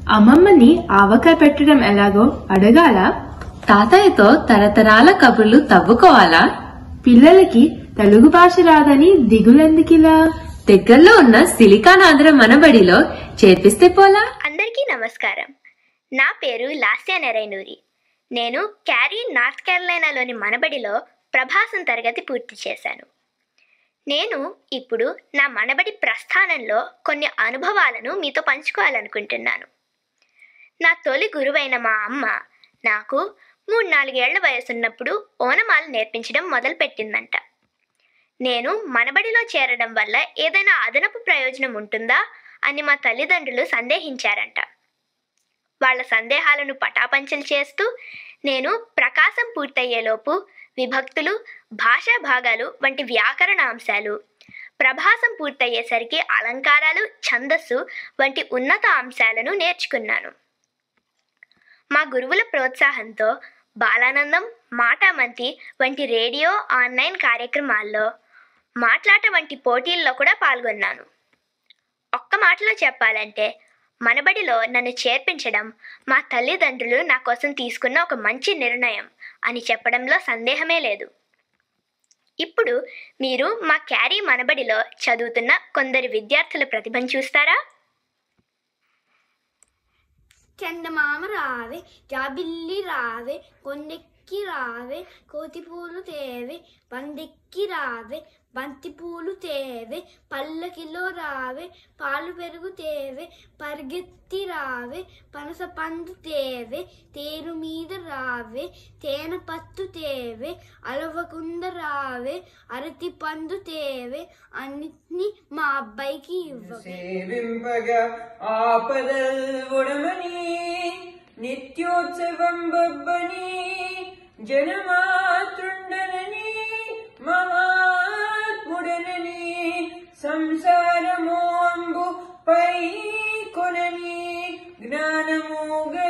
అమ్మమ్మని ఆవకాయ పెట్టడం ఎలాగో అడగాల తాతయ్యతో తరతరాల కబుర్లు తవ్వుకోవాలా పిల్లలకి తెలుగు భాష రాదని దిగులెందుకిలా దగ్గరలో ఉన్న సిలికాన్ ఆంధ్ర మనబడిలో చేర్పిస్తే పోలా అందరికీ నమస్కారం నా పేరు లాస్యా నెరైనూరి నేను క్యారీ నార్త్ కేరళైనాలోని మనబడిలో ప్రభాసం తరగతి పూర్తి చేశాను నేను ఇప్పుడు నా మనబడి ప్రస్థానంలో కొన్ని అనుభవాలను మీతో పంచుకోవాలనుకుంటున్నాను నా తొలి గురువైన మా అమ్మ నాకు మూడు నాలుగేళ్ల వయసున్నప్పుడు ఓనమాలు నేర్పించడం మొదలుపెట్టిందంట నేను మనబడిలో చేరడం వల్ల ఏదైనా అదనపు ప్రయోజనం ఉంటుందా అని మా తల్లిదండ్రులు సందేహించారంట వాళ్ళ సందేహాలను పటాపంచలు చేస్తూ నేను ప్రకాశం పూర్తయ్యేలోపు విభక్తులు భాషా భాగాలు వంటి వ్యాకరణ అంశాలు ప్రభాసం పూర్తయ్యేసరికి అలంకారాలు ఛందస్సు వంటి ఉన్నత అంశాలను నేర్చుకున్నాను మా గురువుల ప్రోత్సాహంతో బాలానందం మాటామంతి వంటి రేడియో ఆన్లైన్ కార్యక్రమాల్లో మాట్లాట వంటి పోటీల్లో కూడా పాల్గొన్నాను ఒక్క మాటలో చెప్పాలంటే మనబడిలో నన్ను చేర్పించడం మా తల్లిదండ్రులు నా కోసం తీసుకున్న ఒక మంచి నిర్ణయం అని చెప్పడంలో సందేహమే లేదు ఇప్పుడు మీరు మా క్యారీ మనబడిలో చదువుతున్న కొందరు విద్యార్థుల ప్రతిభను చూస్తారా చందమామ రావే జాబిల్లి రావే కొండెక్కి రావే కోతిపూలు తేవే బందెక్కి రావే బంతి పూలు తేవే పల్లకిలో రావే పాలు పెరుగు తేవే పరిగెత్తి రావే పనస పండు తేవే తేరు మీద రావే తేనె పత్తు తేవే అలవకుండ రావే అరటి పండు తేవే అన్నిటినీ మా అబ్బాయికి ఇవ్వవే సేవింపగా ఆపదల్ ఉడమని నిత్యోత్సవం బొబ్బని జనమాతృండనని మహాత్ముడనని సంసారమో అంబు పై కొనని జ్ఞానము